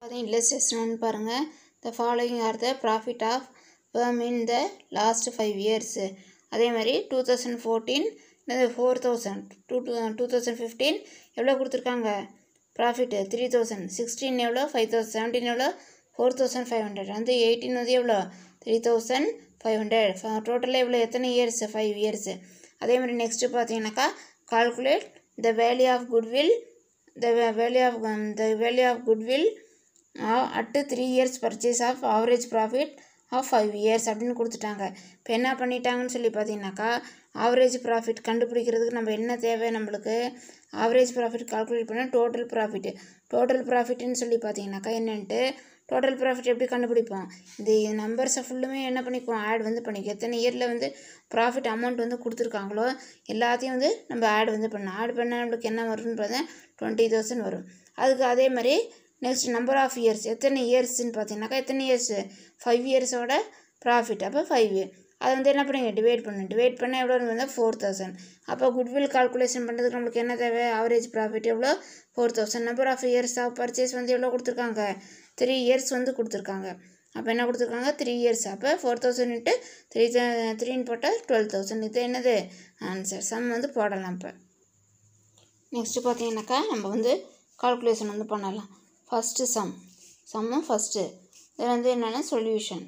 பார்த்தீங்கன்னா இல்லஸ்ட்ரேஷன் பாருங்கள் the following are the profit of firm in the last five years அதே மாதிரி two thousand fourteen four thousand two two two thousand fifteen எவ்வளோ கொடுத்துருக்காங்க profit three thousand sixteen எவ்வளோ five thousand seventeen எவ்வளோ four thousand five hundred வந்து eighteen வந்து எவ்வளோ three thousand five hundred டோட்டலாக எவ்வளோ எத்தனை இயர்ஸு ஃபைவ் இயர்ஸு அதே மாதிரி நெக்ஸ்ட்டு பார்த்தீங்கன்னாக்கா calculate the value of goodwill the value of the value of goodwill at three years purchase of average profit of five years அப்படின்னு கொடுத்துட்டாங்க இப்போ என்ன பண்ணிட்டாங்கன்னு சொல்லி பார்த்தீங்கன்னாக்கா ஆவரேஜ் ப்ராஃபிட் கண்டுபிடிக்கிறதுக்கு நம்ம என்ன தேவை நம்மளுக்கு ஆவரேஜ் ப்ராஃபிட் கால்குலேட் பண்ண டோட்டல் ப்ராஃபிட்டு டோட்டல் ப்ராஃபிட்னு சொல்லி பார்த்தீங்கன்னாக்கா என்னென்ட்டு டோட்டல் ப்ராஃபிட் எப்படி கண்டுபிடிப்போம் இந்த நம்பர்ஸை ஃபுல்லுமே என்ன பண்ணிக்குவோம் ஆட் வந்து பண்ணிக்குவோம் எத்தனை இயரில் வந்து ப்ராஃபிட் அமௌண்ட் வந்து கொடுத்துருக்காங்களோ எல்லாத்தையும் வந்து நம்ம ஆட் வந்து பண்ணணும் ஆட் பண்ணால் நம்மளுக்கு என்ன வரும்னு பார்த்தா டுவெண்ட்டி தௌசண்ட் வரும் அதுக்கு அதே மாதிரி நெக்ஸ்ட் நம்பர் ஆஃப் இயர்ஸ் எத்தனை இயர்ஸ்ன்னு பார்த்தீங்கன்னாக்கா எத்தனை இயர்ஸு ஃபைவ் இயர்ஸோட ப்ராஃபிட் அப்போ ஃபைவ் அது வந்து என்ன பண்ணுங்க டிவைட் பண்ணு டிவைட் பண்ணால் எவ்வளோ வந்து ஃபோர் தௌசண்ட் அப்போ குட்வில் கால்குலேஷன் பண்ணுறதுக்கு நம்மளுக்கு என்ன தேவை ஆவரேஜ் ப்ராஃபிட் எவ்வளோ four thousand number of years of purchase வந்து எவ்வளோ கொடுத்துருக்காங்க த்ரீ இயர்ஸ் வந்து கொடுத்துருக்காங்க அப்போ என்ன கொடுத்துருக்காங்க த்ரீ இயர்ஸ் அப்போ ஃபோர் தௌசண்ட் இன்ட்டு த்ரீ த்ரீன்னு போட்டால் டுவெல் தௌசண்ட் இது என்னது ஆன்சர் சம் வந்து போடலாம் இப்போ நெக்ஸ்ட்டு பார்த்தீங்கன்னாக்கா நம்ம வந்து கால்குலேஷன் வந்து பண்ணலாம் ஃபஸ்ட்டு சம் சம்மு ஃபஸ்ட்டு இதில் வந்து என்னென்னா சொல்யூஷன்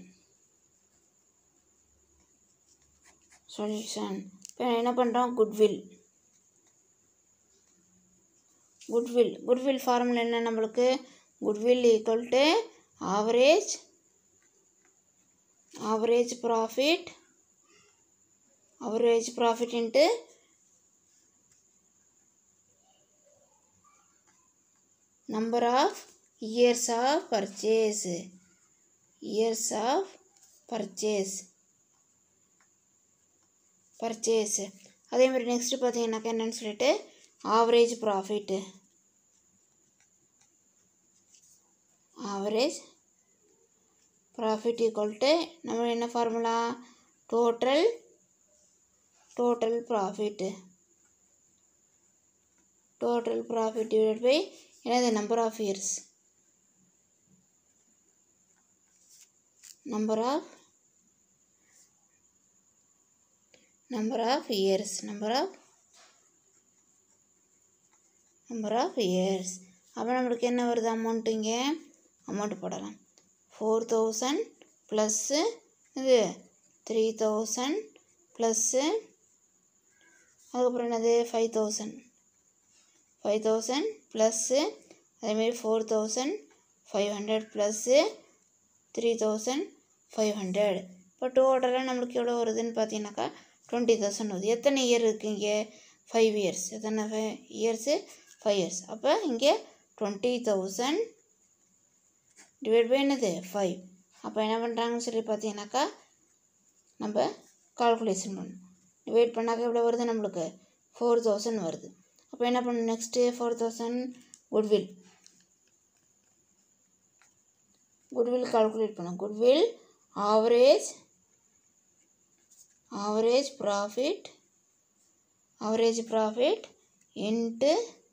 சொல்யூஷன் இப்போ என்ன பண்ணுறோம் குட்வில் குட்வில் குட்வில் ஃபார்முலா என்ன நம்மளுக்கு goodwill equal to average average profit average profit into number of years of purchase years of purchase purchase அதே மாதிரி நெக்ஸ்ட் பார்த்தீங்கன்னாக்கா என்னன்னு சொல்லிட்டு average profit average profit equal to நம்ம என்ன formula total total profit total profit divide by என்னது number of years number of number of years number of number of years அப்போ நம்மளுக்கு என்ன வருது அமௌண்ட்டு இங்கே அமௌண்ட் போடலாம் ஃபோர் தௌசண்ட் ப்ளஸ்ஸு இது த்ரீ தௌசண்ட் ப்ளஸ்ஸு அதுக்கப்புறம் என்னது five thousand five thousand plus அதேமாரி four thousand five hundred plus three thousand five hundred இப்போ டோட்டலாக நம்மளுக்கு எவ்வளோ வருதுன்னு பார்த்தீங்கன்னாக்கா டுவெண்ட்டி தௌசண்ட் வருது எத்தனை இயர் இருக்குது இங்கே ஃபைவ் இயர்ஸ் எத்தனை ஃபைவ் இயர்ஸு ஃபைவ் இயர்ஸ் அப்போ இங்கே டுவெண்ட்டி தௌசண்ட் டிவைட் பை என்னது ஃபைவ் அப்போ என்ன பண்ணுறாங்கன்னு சொல்லி பார்த்தீங்கன்னாக்கா நம்ம கால்குலேஷன் பண்ணணும் டிவைட் பண்ணாக்க எவ்வளோ வருது நம்மளுக்கு ஃபோர் தௌசண்ட் வருது அப்போ என்ன பண்ணணும் next four thousand goodwill goodwill calculate பண்ணோம் goodwill average average profit average profit into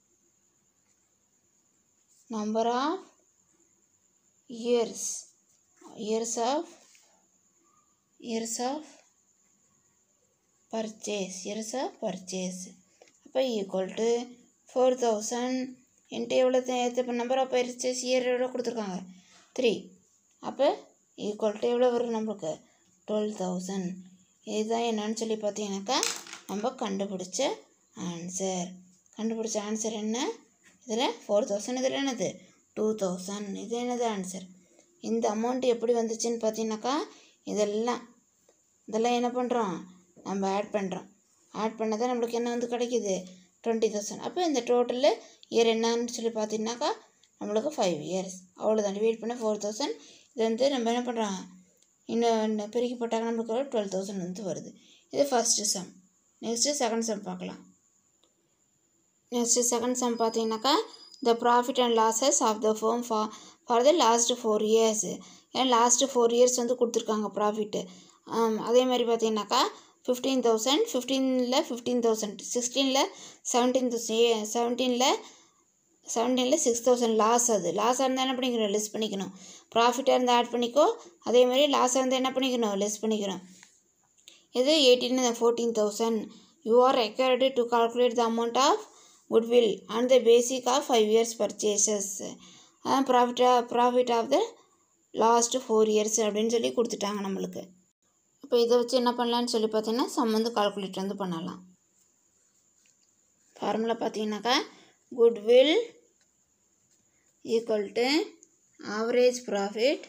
number of years years of years of purchase years of purchase அப்போ ஈக்குவல் டு ஃபோர் தௌசண்ட் என்ட்டு எவ்வளோ இப்போ நம்பர் ஆஃப் பர்ச்சேஸ் இயர் எவ்வளோ கொடுத்துருக்காங்க three அப்போ equal to எவ்வளோ வரும் நம்மளுக்கு டுவெல் தௌசண்ட் இதுதான் என்னன்னு சொல்லி பார்த்தீங்கன்னாக்கா நம்ம கண்டுபிடிச்ச ஆன்சர் கண்டுபிடிச்ச ஆன்சர் என்ன இதில் ஃபோர் தௌசண்ட் இதில் என்னது டூ தௌசண்ட் இது என்னது ஆன்சர் இந்த அமௌண்ட் எப்படி வந்துச்சுன்னு பார்த்தீங்கன்னாக்கா இதெல்லாம் இதெல்லாம் என்ன பண்ணுறோம் நம்ம ஆட் பண்ணுறோம் ஆட் பண்ணதான் நம்மளுக்கு என்ன வந்து கிடைக்கிது டுவெண்ட்டி தௌசண்ட் அப்போ இந்த டோட்டலில் இயர் என்னன்னு சொல்லி பார்த்தீங்கன்னாக்கா நம்மளுக்கு ஃபைவ் இயர்ஸ் அவ்வளோதான் டிவைட் பண்ண ஃபோர் தௌசண்ட் இது வந்து நம்ம என்ன பண்ணுறோம் இன்னும் பெருக்கி போட்டாக்க நம்மளுக்கு டுவெல் தௌசண்ட் வந்து வருது இது first sum next second sum பார்க்கலாம் நெக்ஸ்ட்டு செகண்ட் சம் பார்த்தீங்கன்னாக்கா the profit and losses of the firm for for the last four years ஏன்னா லாஸ்ட்டு ஃபோர் இயர்ஸ் வந்து கொடுத்துருக்காங்க ப்ராஃபிட்டு அதே மாதிரி பார்த்தீங்கன்னாக்கா ஃபிஃப்டீன் தௌசண்ட் ஃபிஃப்டீனில் ஃபிஃப்டீன் தௌசண்ட் சிக்ஸ்டீனில் செவன்டீன் தௌசண்ட் செவன்டீனில் செவன்டீனில் சிக்ஸ் தௌசண்ட் லாஸ் அது லாஸாக இருந்தால் என்ன பண்ணிக்கணும் லெஸ் பண்ணிக்கணும் ப்ராஃபிட்டாக இருந்தால் ஆட் பண்ணிக்கோ அதே மாதிரி லாஸாக இருந்தால் என்ன பண்ணிக்கணும் லெஸ் பண்ணிக்கணும் இது eighteen fourteen thousand you are required to calculate the amount of goodwill and the basic of five years purchases அதான் profit profit of the last four years அப்படின்னு சொல்லி கொடுத்துட்டாங்க நம்மளுக்கு இப்போ இதை வச்சு என்ன பண்ணலான்னு சொல்லி பார்த்தீங்கன்னா சம் வந்து கால்குலேட் வந்து பண்ணலாம் ஃபார்முலா பார்த்தீங்கன்னாக்கா goodwill equal to average profit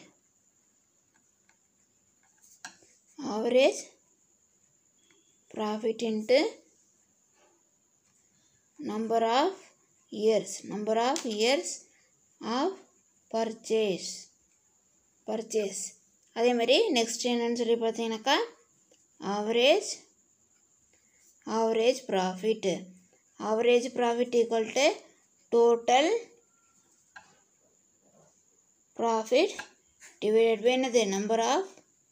average profit into number of years number of years of purchase purchase அதே மாதிரி நெக்ஸ்ட் என்னன்னு சொல்லி பார்த்தீங்கன்னாக்கா average average profit average profit equal to total profit divided by என்னது number of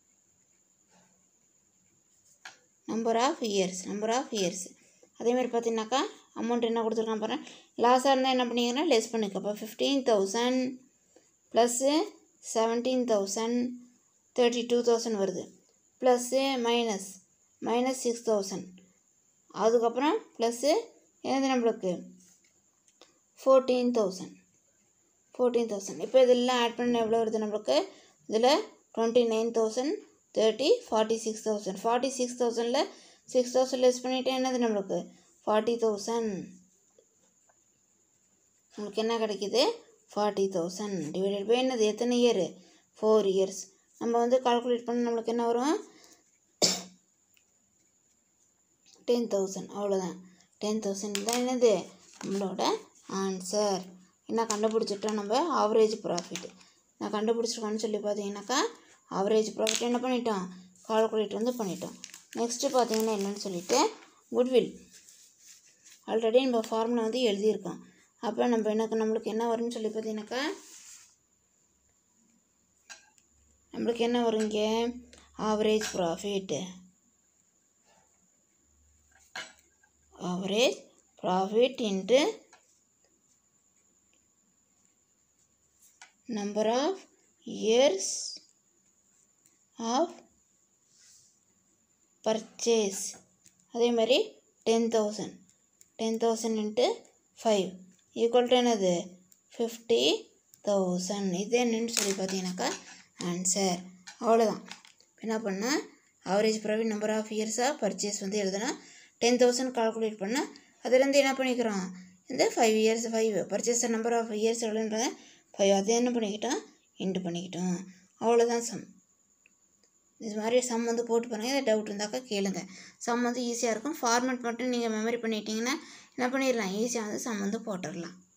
number of years number of years அதேமாதிரி பார்த்தீங்கன்னாக்கா amount என்ன கொடுத்துருக்கான் பாருங்கள் லாஸாக இருந்தால் என்ன பண்ணிக்கிறேன் லெஸ் பண்ணிக்க அப்போ fifteen thousand plus seventeen thousand thirty two thousand வருது plus minus minus six thousand அதுக்கப்புறம் ப்ளஸ்ஸு என்னது நம்மளுக்கு ஃபோர்டீன் தௌசண்ட் ஃபோர்டீன் தௌசண்ட் இப்போ இதெல்லாம் ஆட் பண்ண எவ்வளோ வருது நம்மளுக்கு இதில் twenty nine thousand thirty forty six thousand forty six தௌசண்டில் சிக்ஸ் தௌசண்ட் லெஸ் பண்ணிவிட்டு என்னது நம்மளுக்கு ஃபார்ட்டி தௌசண்ட் நம்மளுக்கு என்ன கிடைக்கிது ஃபார்ட்டி தௌசண்ட் டிவைடட் பை என்னது எத்தனை இயர் ஃபோர் இயர்ஸ் நம்ம வந்து கால்குலேட் பண்ண நம்மளுக்கு என்ன வரும் டென் தௌசண்ட் அவ்வளோதான் டென் தௌசண்ட் தான் என்னது நம்மளோட ஆன்சர் என்ன கண்டுபிடிச்சிட்டோம் நம்ம ஆவரேஜ் ப்ராஃபிட் நான் கண்டுபிடிச்சிருக்கோன்னு சொல்லி பார்த்தீங்கன்னாக்கா ஆவரேஜ் ப்ராஃபிட் என்ன பண்ணிட்டோம் கால்குலேட் வந்து பண்ணிட்டோம் நெக்ஸ்ட்டு பார்த்தீங்கன்னா என்னன்னு சொல்லிட்டு குட்வில் ஆல்ரெடி நம்ம ஃபார்முலா வந்து எழுதியிருக்கோம் அப்போ நம்ம எனக்கு நம்மளுக்கு என்ன வரும்னு சொல்லி பார்த்தீங்கன்னாக்கா நம்மளுக்கு என்ன வரும் இங்கே average profit average profit into number of years of purchase அதே மாதிரி ten thousand ten thousand into five equal to என்னது ஃபிஃப்டி தௌசண்ட் இது என்னன்னு சொல்லி பார்த்தீங்கன்னாக்கா ஆன்சர் அவ்வளோதான் என்ன பண்ணால் ஆவரேஜ் ப்ராஃபிட் நம்பர் ஆஃப் இயர்ஸாக பர்ச்சேஸ் வந்து எழுதுனா டென் தௌசண்ட் கால்குலேட் பண்ணால் அதுலேருந்து என்ன பண்ணிக்கிறோம் இந்த five years five purchase number of years எவ்வளோன்றத ஃபைவ் அதை என்ன பண்ணிக்கிட்டோம் இன்ட்டு பண்ணிக்கிட்டோம் அவ்வளோதான் சம் இது மாதிரி சம் வந்து போட்டு பாருங்கள் ஏதாவது டவுட் இருந்தாக்கா கேளுங்க சம் வந்து ஈஸியாக இருக்கும் ஃபார்மேட் மட்டும் நீங்கள் மெமரி பண்ணிட்டீங்கன்னா என்ன பண்ணிடலாம் ஈஸியாக வந்து சம் வந்து போட்டுடலாம்